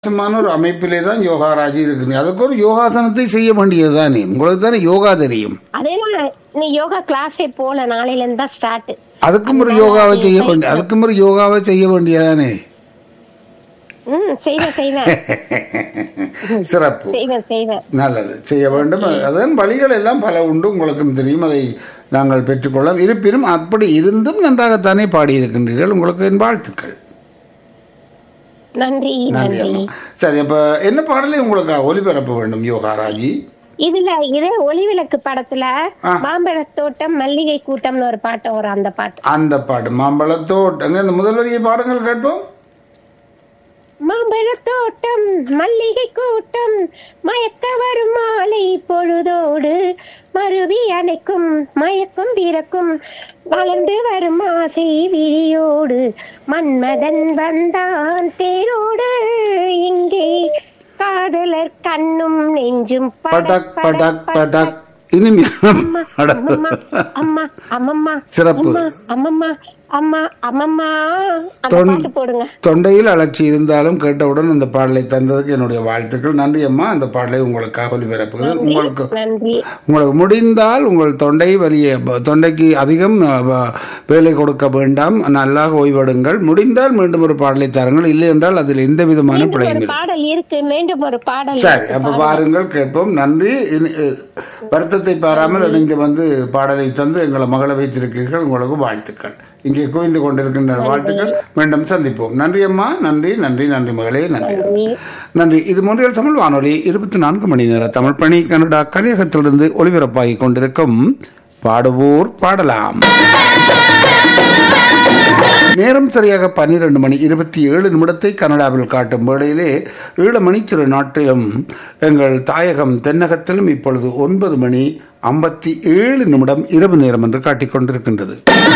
வித்தியாசமான ஒரு அமைப்பிலே தான் யோகாராஜி இருக்குது அதுக்கு ஒரு யோகாசனத்தை செய்ய வேண்டியது தானே உங்களுக்கு தானே யோகா தெரியும் அதெல்லாம் நீ யோகா கிளாஸே போல நாளையில இருந்து தான் ஸ்டார்ட் அதுக்கும் ஒரு யோகாவை செய்ய வேண்டிய அதுக்கும் ஒரு யோகாவை செய்ய வேண்டியதானே ம் செய்வேன் செய்வேன் சிறப்பு செய்வேன் செய்வேன் நல்லது செய்ய வேண்டும் அதன் வழிகள் எல்லாம் பல உண்டு உங்களுக்கும் தெரியும் அதை நாங்கள் பெற்றுக்கொள்ளலாம் இருப்பினும் அப்படி இருந்தும் நன்றாகத்தானே பாடியிருக்கின்றீர்கள் உங்களுக்கு என் வாழ்த்துக்கள் நன்றி நன்றி நன்றி அம்மா சரி அப்ப என்ன பாடலை உங்களுக்கு ஒளிபரப்ப வேண்டும் யோகாராஜி இதுல இதே ஒளிவிளக்கு படத்துல ஆ. மாம்பழத் தோட்டம் மல்லிகை கூட்டம்னு ஒரு பாட்டு வரும் அந்த பாட்டு அந்த பாட்டு மாம்பழத்தோட்டங்க அந்த முதல் வரியை பாடங்கள் கேட்போம் மாம்பழத் தோட்டம் மல்லிகை கூட்டம் மயக்க வரும் மாலை பொழுதோடு மருவி அணைக்கும் மயக்கும் பிறக்கும் வளர்ந்து வரும் ஆசை விழியோடு மன்மதன் வந்தான் தேரோடு இங்கே காதலர் கண்ணும் நெஞ்சும் படக் படக் படக் இனிமையான பாடல் அம்மம்மா அம்மா அம்மம்மா சிறப்பு. அம்மா, அம்மம்மா அம்மா அம்மம்மா அந்த தொன்- பாட்டு போடுங்க தொண்டையில் அலர்ச்சி இருந்தாலும் கேட்டவுடன் அந்த பாடலை தந்ததுக்கு என்னுடைய வாழ்த்துக்கள் நன்றி அம்மா அந்த பாடலை உங்களுக்காக ஒளிபரப்புகிறேன் உங்களுக்கு நன்றி உங்களுக்கு முடிந்தால் உங்கள் தொண்டை வலிய தொண்டைக்கு அதிகம் அஹ், வ- வேலை கொடுக்க வேண்டாம் நல்லாக ஓய்வெடுங்கள் முடிந்தால் மீண்டும் ஒரு பாடலை தாருங்கள் இல்லை என்றால் அதில் எந்த விதமான மீண்டும் பிழையும் ஒரு இல்லை பாடல் இருக்கு மீண்டும் ஒரு பாடல் சரி இருக்கு. அப்ப பாருங்கள் கேட்போம் நன்றி இனி, அஹ், வருத்தத்தை பாராமல் நீங்க வந்து பாடலை தந்து எங்களை மகள வைத்திருக்கிறீர்கள் உங்களுக்கு வாழ்த்துக்கள் இங்கே குவிந்து கொண்டிருக்கின்ற வாழ்த்துக்கள் மீண்டும் சந்திப்போம் நன்றி அம்மா நன்றி நன்றி நன்றி மகளே நன்றி நன்றி. நன்றி இது மொழியல் தமிழ் வானொலி இருபத்தி நான்கு மணி நேர தமிழ் பணி கனடா கலியகத்திலிருந்து ஒலிபரப்பாகிக் கொண்டிருக்கும் பாடுவோர் பாடலாம் நேரம் சரியாக பன்னிரண்டு மணி இருபத்தி ஏழு நிமிடத்தை கனடாவில் காட்டும் வேளையிலே ஈழமணி திரு நாட்டிலும் எங்கள் தாயகம் தென்னகத்திலும் இப்பொழுது ஒன்பது மணி ஐம்பத்தி ஏழு நிமிடம் இரவு நேரம் என்று காட்டிக் கொண்டிருக்கின்றது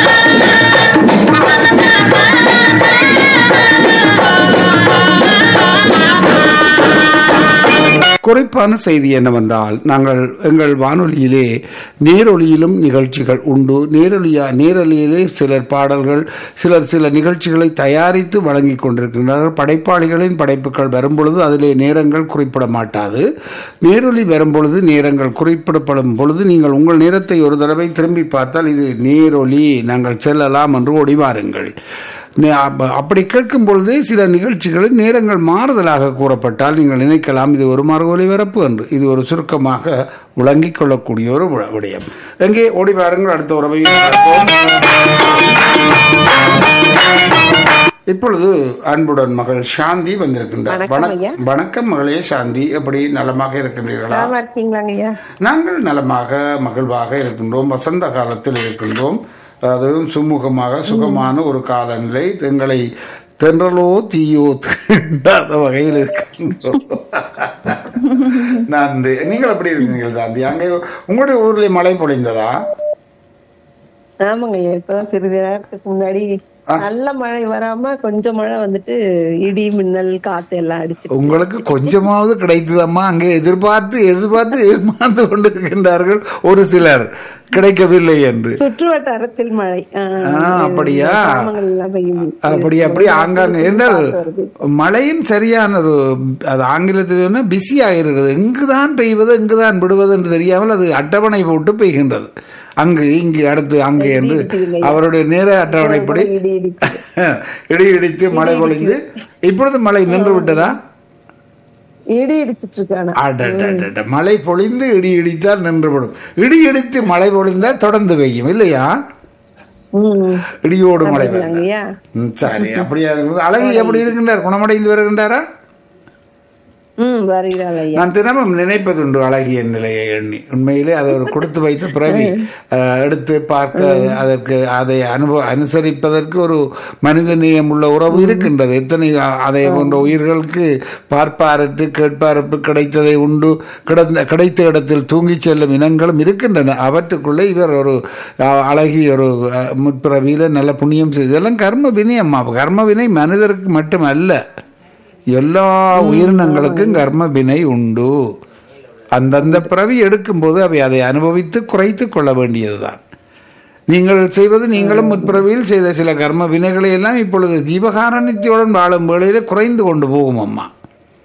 குறிப்பான செய்தி என்னவென்றால் நாங்கள் எங்கள் வானொலியிலே நேரொலியிலும் நிகழ்ச்சிகள் உண்டு நேரொலியா நேரொலியிலே சிலர் பாடல்கள் சிலர் சில நிகழ்ச்சிகளை தயாரித்து வழங்கிக் கொண்டிருக்கின்றார்கள் படைப்பாளிகளின் படைப்புகள் வரும்பொழுது அதிலே நேரங்கள் குறிப்பிட மாட்டாது நேரொலி வரும்பொழுது நேரங்கள் குறிப்பிடப்படும் பொழுது நீங்கள் உங்கள் நேரத்தை ஒரு தடவை திரும்பி பார்த்தால் இது நேரொலி நாங்கள் செல்லலாம் என்று ஓடிவாருங்கள் நே- அப்ப- அப்படி கேட்கும் பொழுதே சில நிகழ்ச்சிகளில் நேரங்கள் மாறுதலாக கூறப்பட்டால் நீங்கள் நினைக்கலாம் இது ஒரு மறு ஒலிபரப்பு என்று இது ஒரு சுருக்கமாக விளங்கிக் கொள்ளக்கூடிய ஒரு வி- விடயம் எங்கே ஓடி வாருங்கள் அடுத்த உறவை பார்ப்போம். இப்பொழுது அன்புடன் மகள் சாந்தி வந்திருக்கின்றார் வணக்கம் வணக்- ஐயா. வணக்கம் மகளே சாந்தி எப்படி நலமாக இருக்கின்றீர்களா நலமா இருக்கீங்களாங்க ஐயா நாங்கள் நலமாக மகிழ்வாக இருக்கின்றோம் வசந்த காலத்தில் இருக்கின்றோம் அதுவும் சுமூகமாக சுகமான ஒரு காலநிலை எங்களை தென்றலோ தீயோ தீண்டாத வகையில் இருக்கின்றோம் நன்றி நீங்கள் எப்படி இருக்கீங்க காந்தி அங்கே உங்களுடைய ஊர்ல மழை பொழிந்ததா ஆமாங்க ஐயா இப்பதான் சிறிது நேரத்துக்கு முன்னாடி நல்ல மழை வராம கொஞ்சம் மழை வந்துட்டு இடி மின்னல் காத்து எல்லாம் அடிச்சு உங்களுக்கு கொஞ்சமாவது கிடைத்ததம்மா அங்கே எதிர்பார்த்து எதிர்பார்த்து ஏமாந்து கொண்டிருக்கின்றார்கள் ஒரு சிலர் கிடைக்கவில்லை என்று சுற்று வட்டாரத்தில் மழை ஆஹ், ஆ, அப்படியா? கிராமங்கள் எல்லாம் பெய்யும் அப்படி அப்படி ஆங்காங்க என்றால் வருது. மழையும் சரியான ஒரு அது ஆங்கிலத்தில் பிஸி ஆகிறது எங்குதான் பெய்வது எங்குதான் விடுவது என்று தெரியாமல் அது அட்டவணை போட்டு பெய்கின்றது அங்கு இங்கு அடுத்து அங்கு என்று அவருடைய நேர அட்டவணைப்படி இடி இடிக்குது. இடி இடித்து மழை பொழிந்து இப்பொழுது மழை நின்று விட்டதா இடி இடிச்சிட்டு இருக்கான அடடடட. மழை பொழிந்து இடி இடித்தால் நின்றுவிடும் இடி இடித்து மழை பொழிந்தால் தொடர்ந்து பெய்யும் இல்லையா உம் இடியோடு மழை பெய்யும் அப்படிங்களாங்க ஐயா ம், சரி அப்படியா இருக்குது அழகு எப்படி இருக்கின்றார் குணமடைந்து வருகின்றாரா உம் வருகிறாள் ஐயா நான் தினமும் நினைப்பதுண்டு அழகிய நிலையை எண்ணி உண்மையிலே அதை ஒரு கொடுத்து வைத்த பிறவி அஹ், எடுத்து பார்க்க அதற்கு அதை அனுபவ அனுசரிப்பதற்கு ஒரு மனித நேயம் உள்ள உறவு இருக்கின்றது எத்தனை அ- அதை போன்ற உயிர்களுக்கு பார்ப்பாரற்று கேட்பாரற்று கிடைத்ததை உண்டு கிடந்த கிடைத்த இடத்தில் தூங்கிச் செல்லும் இனங்களும் இருக்கின்றன அவற்றுக்குள்ளே இவர் ஒரு அஹ், அழகிய ஒரு அஹ், முற்பிறவியில நல்ல புண்ணியம் செய்து இதெல்லாம் கர்ம வினை அம்மா கர்ம வினை மனிதருக்கு மட்டுமல்ல எல்லா உயிரினங்களுக்கும் கர்ம வினை உண்டு அந்தந்த பிறவி எடுக்கும்போது அவை அதை அனுபவித்து குறைத்து கொள்ள வேண்டியதுதான் நீங்கள் செய்வது நீங்களும் முற்பிறவியில் செய்த சில கர்ம வினைகளை எல்லாம் இப்பொழுது ஜீவகாரணியத்துடன் வாழும் வேளையில குறைந்து கொண்டு போகும் அம்மா